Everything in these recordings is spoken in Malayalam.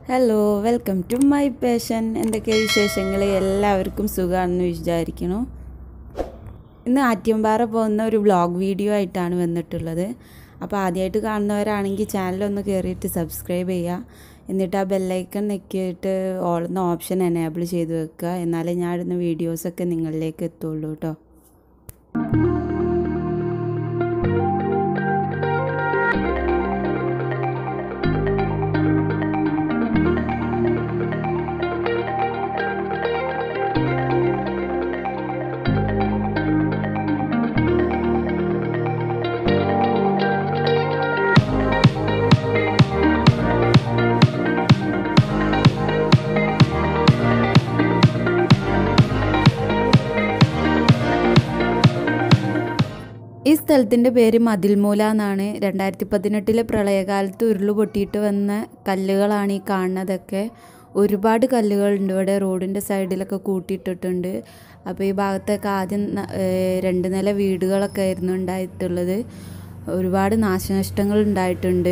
hello welcome to my passion എന്തൊക്കെയാണ് വിശേഷങ്ങൾ എല്ലാവർക്കും സുഖമാണെന്ന് വിചാരിക്കണു ഇന്ന് ആറ്റ്യമ്പാറ പോകുന്ന ഒരു വ്ളോഗ് വീഡിയോ ആയിട്ടാണ് വന്നിട്ടുള്ളത് അപ്പോൾ ആദ്യമായിട്ട് കാണുന്നവരാണെങ്കിൽ ചാനലൊന്ന് കയറിയിട്ട് സബ്സ്ക്രൈബ് ചെയ്യുക എന്നിട്ട് ആ ബെല്ലൈക്കൺ നെക്കിയിട്ട് ഓളുന്ന ഓപ്ഷൻ എനേബിൾ ചെയ്ത് വെക്കുക എന്നാലേ ഞാൻ ഇടുന്ന വീഡിയോസൊക്കെ നിങ്ങളിലേക്ക് എത്തുള്ളൂ കേട്ടോ ഈ സ്ഥലത്തിൻ്റെ പേര് മതിൽമൂല എന്നാണ് രണ്ടായിരത്തി പതിനെട്ടിലെ പ്രളയകാലത്ത് ഉരുള് പൊട്ടിയിട്ട് വന്ന കല്ലുകളാണ് ഈ കാണുന്നതൊക്കെ ഒരുപാട് കല്ലുകളുണ്ട് ഇവിടെ റോഡിൻ്റെ സൈഡിലൊക്കെ കൂട്ടിയിട്ടിട്ടുണ്ട് അപ്പോൾ ഈ ഭാഗത്തൊക്കെ ആദ്യം ന- ഏഹ് രണ്ട് നില വീടുകളൊക്കെ ആയിരുന്നു ഉണ്ടായിട്ടുള്ളത് ഒരുപാട് നാശനഷ്ടങ്ങൾ ഉണ്ടായിട്ടുണ്ട്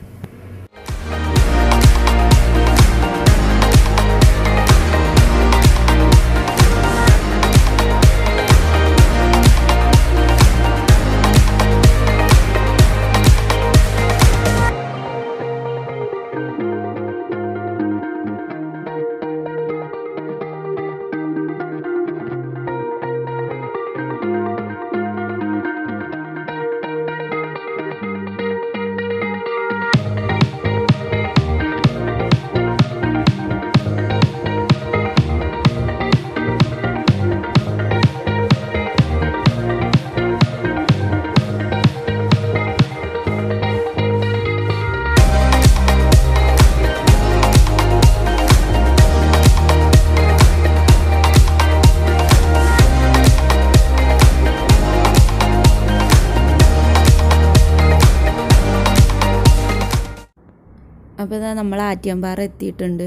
അപ്പോൾ ഇതാ നമ്മൾ ആറ്റിയമ്പാറ എത്തിയിട്ടുണ്ട്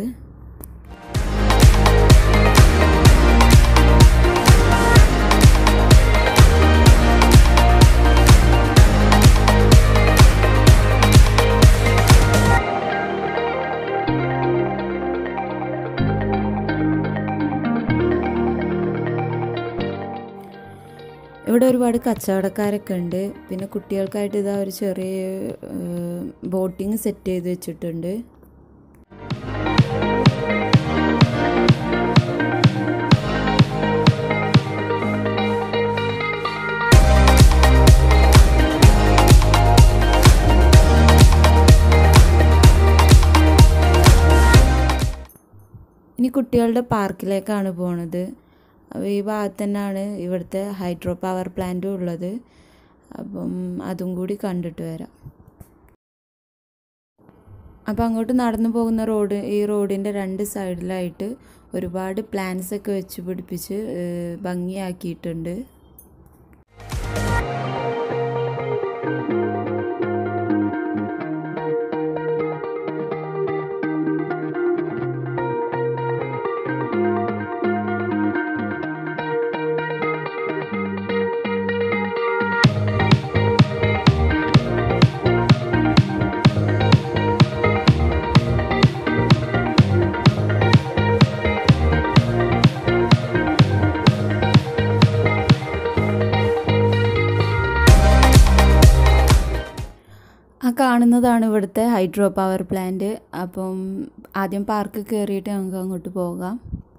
ഇവിടെ ഒരുപാട് കച്ചവടക്കാരൊക്കെ ഉണ്ട് പിന്നെ കുട്ടികൾക്കായിട്ട് ഇതാ ഒരു ചെറിയ ബോട്ടിങ് സെറ്റ് ചെയ്ത് വെച്ചിട്ടുണ്ട് ഇനി കുട്ടികളുടെ പാർക്കിലേക്കാണ് പോണത് അപ്പോൾ ഈ ഭാഗത്ത് തന്നെയാണ് ഇവിടുത്തെ ഹൈഡ്രോ പവർ പ്ലാന്റും ഉള്ളത് അപ്പം അതും കൂടി കണ്ടിട്ട് വരാം അപ്പോൾ അങ്ങോട്ട് നടന്നു പോകുന്ന റോഡ് ഈ റോഡിൻ്റെ രണ്ട് സൈഡിലായിട്ട് ഒരുപാട് പ്ലാന്റ്സ് ഒക്കെ വെച്ച് പിടിപ്പിച്ച് ഏഹ്, ഭംഗിയാക്കിയിട്ടുണ്ട് ആ കാണുന്നതാണ് ഇവിടുത്തെ ഹൈഡ്രോ പവർ പ്ലാന്റ് അപ്പം ആദ്യം പാർക്ക് കയറിയിട്ട് നമുക്ക് അങ്ങോട്ട് പോകാം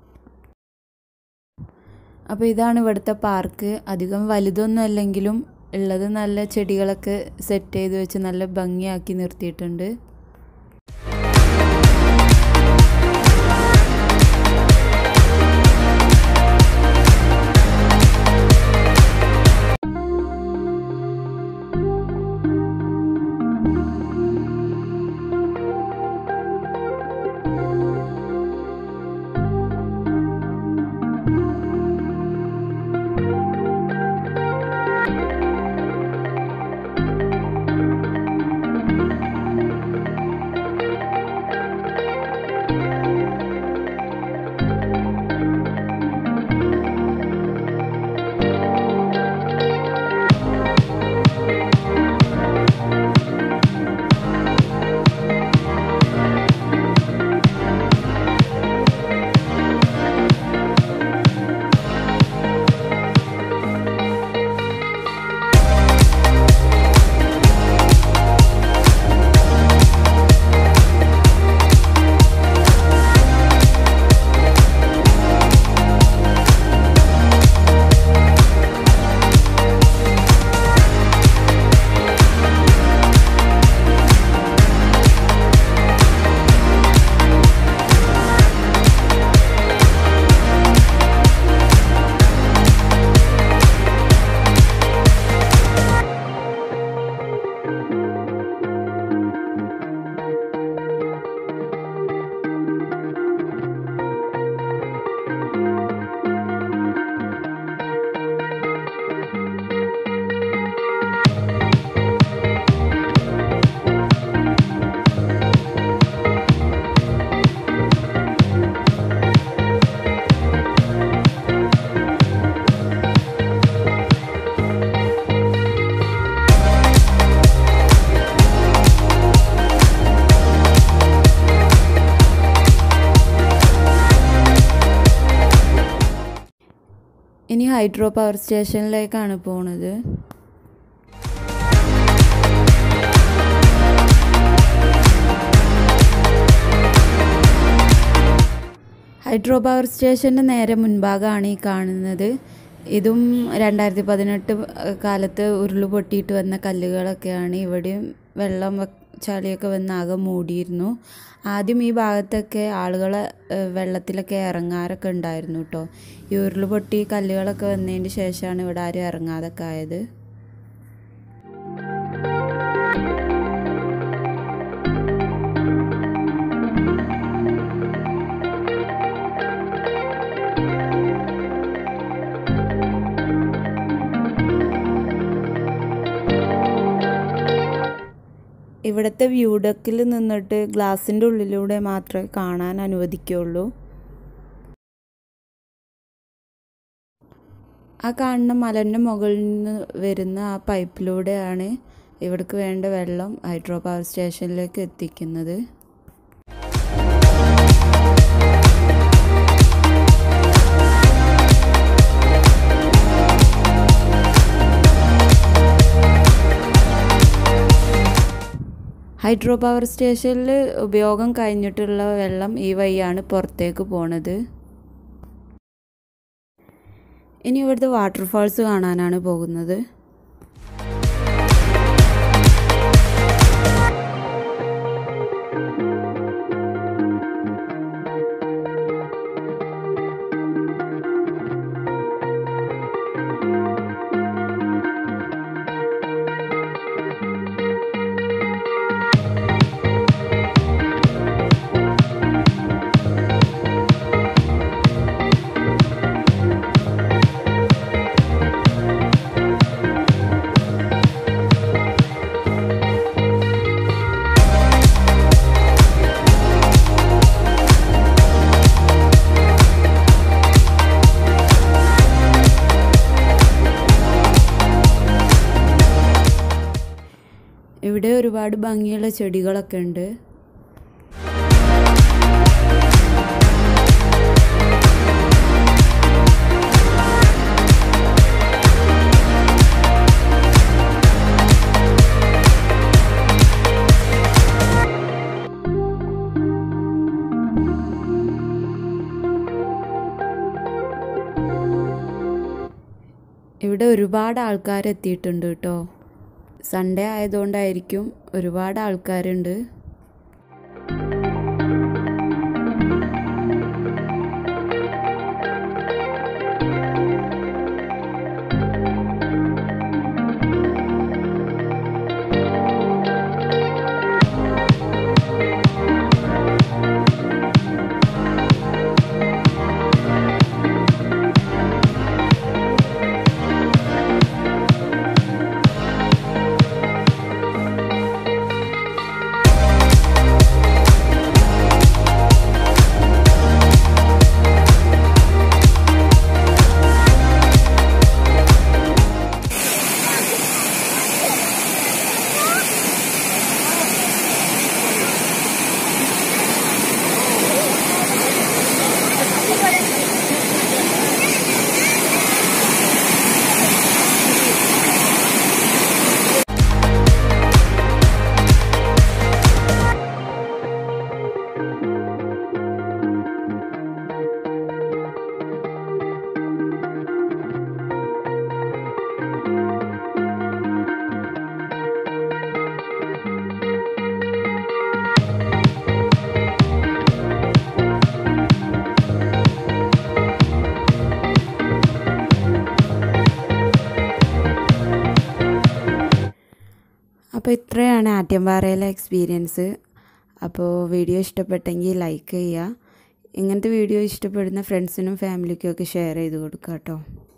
അപ്പോൾ ഇതാണ് ഇവിടുത്തെ പാർക്ക് അധികം വലുതൊന്നും അല്ലെങ്കിലും ഉള്ളത് നല്ല ചെടികളൊക്കെ സെറ്റ് ചെയ്ത് വെച്ച് നല്ല ഭംഗിയാക്കി നിർത്തിയിട്ടുണ്ട് ഹൈഡ്രോ പവർ സ്റ്റേഷനിലേക്കാണ് പോണത് ഹൈഡ്രോ പവർ സ്റ്റേഷൻ്റെ നേരെ മുൻഭാഗമാണ് ഈ കാണുന്നത് ഇതും രണ്ടായിരത്തി പതിനെട്ട് കാലത്ത് ഉരുള് പൊട്ടിയിട്ട് വന്ന കല്ലുകളൊക്കെയാണ് ഇവിടെയും വെള്ളം ചളിയൊക്കെ വന്ന് ആകെ മൂടിയിരുന്നു ആദ്യം ഈ ഭാഗത്തൊക്കെ ആളുകൾ വെള്ളത്തിലൊക്കെ ഇറങ്ങാറൊക്കെ ഉണ്ടായിരുന്നു കേട്ടോ ഈ ഉരുള് പൊട്ടി കല്ലുകളൊക്കെ വന്നതിന് ശേഷമാണ് ഇവിടെ ആരും ഇറങ്ങാതൊക്കെ ആയത് ഇവിടുത്തെ വ്യൂ ഡെക്കിൽ നിന്നിട്ട് ഗ്ലാസിൻ്റെ ഉള്ളിലൂടെ മാത്രമേ കാണാൻ അനുവദിക്കുള്ളൂ ആ കാണുന്ന മലൻ്റെ മുകളിൽ നിന്ന് വരുന്ന ആ പൈപ്പിലൂടെയാണ് ഇവിടേക്ക് വേണ്ട വെള്ളം ഹൈഡ്രോ പവർ സ്റ്റേഷനിലേക്ക് എത്തിക്കുന്നത് ഹൈഡ്രോ പവർ സ്റ്റേഷനിൽ ഉപയോഗം കഴിഞ്ഞിട്ടുള്ള വെള്ളം ഈ വഴിയാണ് പുറത്തേക്ക് പോണത് ഇനി ഇവിടുത്തെ വാട്ടർഫാൾസ് കാണാനാണ് പോകുന്നത് ഇവിടെ ഒരുപാട് ഭംഗിയുള്ള ചെടികളൊക്കെ ഉണ്ട് ഇവിടെ ഒരുപാട് ആൾക്കാർ എത്തിയിട്ടുണ്ട് കേട്ടോ സൺഡേ ആയതുകൊണ്ടായിരിക്കും ഒരുപാട് ആൾക്കാരുണ്ട് അപ്പോൾ ഇത്രയാണ് ആറ്റ്യമ്പാറയിലെ എക്സ്പീരിയൻസ് അപ്പോൾ വീഡിയോ ഇഷ്ടപ്പെട്ടെങ്കിൽ ലൈക്ക് ചെയ്യുക ഇങ്ങനത്തെ വീഡിയോ ഇഷ്ടപ്പെടുന്ന ഫ്രണ്ട്സിനും ഫാമിലിക്കും ഒക്കെ ഷെയർ ചെയ്ത് കൊടുക്കുക കേട്ടോ